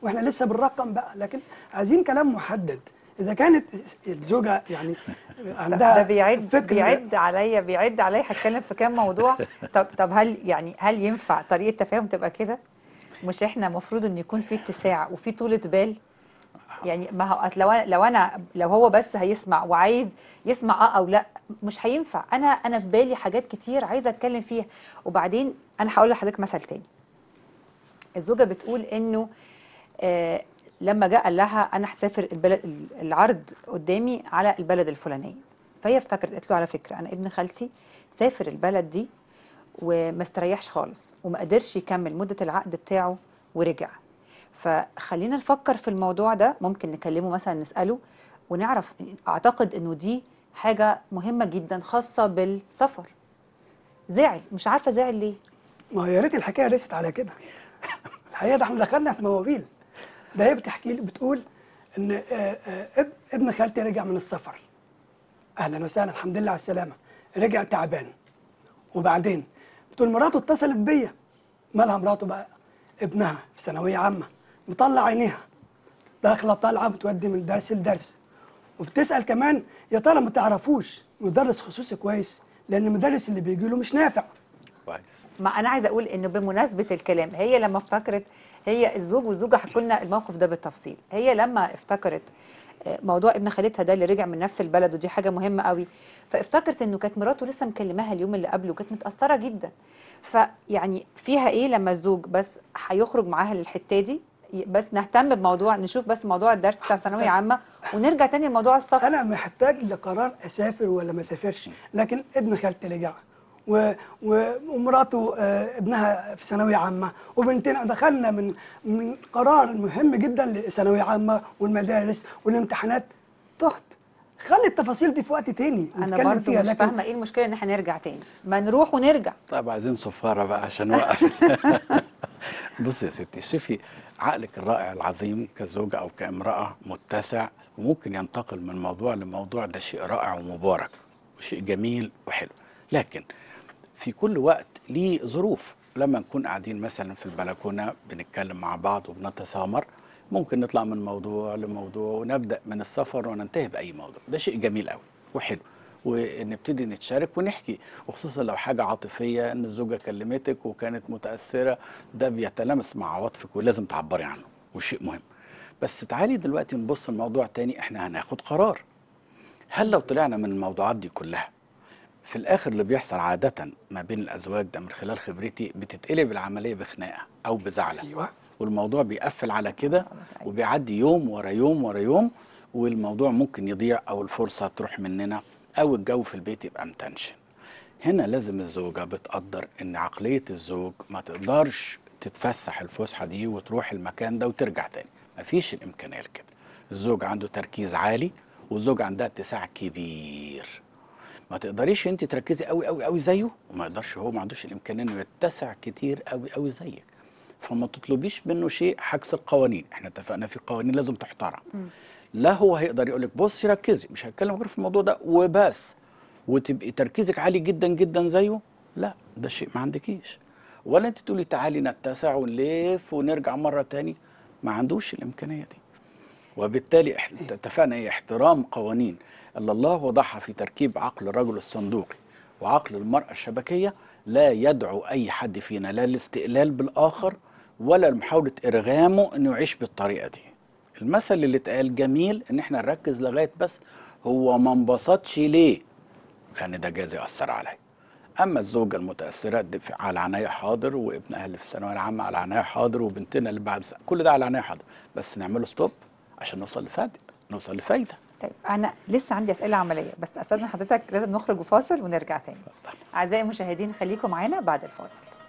واحنا لسه بالرقم بقى لكن عايزين كلام محدد اذا كانت الزوجه يعني عندها ده بيعد فكر بيعد عليا بيعد عليا هتكلم في كام موضوع طب طب هل يعني هل ينفع طريقه تفاهم تبقى كده مش احنا المفروض ان يكون في اتساع وفي طولة بال يعني ما هو أصل لو أنا- لو انا لو هو بس هيسمع وعايز يسمع اه او لا مش هينفع انا انا في بالي حاجات كتير عايزه اتكلم فيها وبعدين انا هقول لحضرتك مثل تاني الزوجه بتقول انه آه لما جاء قال لها انا هسافر البلد العرض قدامي على البلد الفلانيه فهي افتكرت قالت له على فكره انا ابن خالتي سافر البلد دي وما استريحش خالص وما قدرش يكمل مده العقد بتاعه ورجع فخلينا نفكر في الموضوع ده ممكن نكلمه مثلا نساله ونعرف اعتقد انه دي حاجه مهمه جدا خاصه بالسفر زعل مش عارفه زعل ليه ما هي يا ريت الحكايه رست على كده الحقيقه ده احنا دخلنا في مواويل ده هي بتحكي لي بتقول ان آه، آه، اب- ابن خالتي رجع من السفر اهلا وسهلا الحمد لله على السلامه رجع تعبان وبعدين بتقول مراته اتصلت بيا مالها مراته بقى ابنها في ثانويه عامه مطلع عينيها داخله طالعه بتودي من درس لدرس وبتسال كمان يا ترى ما تعرفوش مدرس خصوصي كويس لان المدرس اللي بيجي له مش نافع كويس ما انا عايزه اقول انه بمناسبه الكلام هي لما افتكرت هي الزوج والزوجه حكوا لنا الموقف ده بالتفصيل هي لما افتكرت آه، موضوع ابن خالتها ده اللي رجع من نفس البلد ودي حاجه مهمه قوي فافتكرت انه كانت مراته لسه مكلماها اليوم اللي قبله وكانت متاثره جدا فيعني فيها ايه لما الزوج بس هيخرج معاها للحته دي ي- بس نهتم بموضوع نشوف بس موضوع الدرس بتاع ثانويه عامه ونرجع تاني لموضوع السفر انا محتاج لقرار اسافر ولا ما اسافرش لكن ابن خالتي رجع و... و... ومراته آه، ابنها في ثانويه عامه وبنتنا دخلنا من من قرار مهم جدا لثانويه عامه والمدارس والامتحانات تهت خلي التفاصيل دي في وقت تاني انا نتكلم برضو فيها مش لكن فاهمه ايه المشكله ان احنا نرجع تاني ما نروح ونرجع طيب عايزين صفارة بقى عشان نوقف بص يا ستي شوفي عقلك الرائع العظيم كزوجة أو كامرأة متسع وممكن ينتقل من موضوع لموضوع ده شيء رائع ومبارك وشيء جميل وحلو لكن في كل وقت ليه ظروف لما نكون قاعدين مثلا في البلكونة بنتكلم مع بعض وبنتسامر ممكن نطلع من موضوع لموضوع ونبدأ من السفر وننتهي بأي موضوع ده شيء جميل قوي وحلو ونبتدي نتشارك ونحكي وخصوصا لو حاجة عاطفية ان الزوجة كلمتك وكانت متأثرة ده بيتلامس مع عواطفك ولازم تعبري عنه وشيء مهم بس تعالي دلوقتي نبص الموضوع تاني احنا هناخد قرار هل لو طلعنا من الموضوعات دي كلها في الاخر اللي بيحصل عادة ما بين الازواج ده من خلال خبرتي بتتقلب العملية بخناقة او بزعلة ايوه والموضوع بيقفل على كده وبيعدي يوم ورا يوم ورا يوم والموضوع ممكن يضيع او الفرصه تروح مننا او الجو في البيت يبقى متنشن هنا لازم الزوجه بتقدر ان عقليه الزوج ما تقدرش تتفسح الفسحه دي وتروح المكان ده وترجع تاني مفيش الامكانيه لكده الزوج عنده تركيز عالي والزوج عندها اتساع كبير ما تقدريش انت تركزي قوي قوي قوي زيه وما يقدرش هو ما عندوش الامكانيه انه يتسع كتير قوي قوي زيك فما تطلبيش منه شيء عكس القوانين احنا اتفقنا في قوانين لازم تحترم لا هو هيقدر يقول لك بصي ركزي مش هتكلم غير في الموضوع ده وبس وتبقي تركيزك عالي جدا جدا زيه لا ده شيء ما عندكيش ولا انت تقولي تعالي نتسع ونلف ونرجع مره تاني ما عندوش الامكانيه دي وبالتالي اح- اتفقنا ايه احترام قوانين اللي الله وضعها في تركيب عقل الرجل الصندوقي وعقل المرأة الشبكية لا يدعو أي حد فينا لا الاستقلال بالآخر ولا لمحاولة إرغامه إنه يعيش بالطريقة دي المثل اللي اتقال جميل إن إحنا نركز لغاية بس هو ما انبسطش ليه لأن ده جايز يأثر عليه أما الزوجة المتأثرة دي في- على عناية حاضر وابنها اللي في الثانوية العامة على عناية حاضر وبنتنا اللي بعد سنة. كل ده على عناية حاضر بس نعمله ستوب عشان نوصل لفائدة نوصل لفايدة طيب انا لسه عندي اسئله عمليه بس استاذن حضرتك لازم نخرج وفاصل ونرجع تاني اعزائي المشاهدين خليكم معانا بعد الفاصل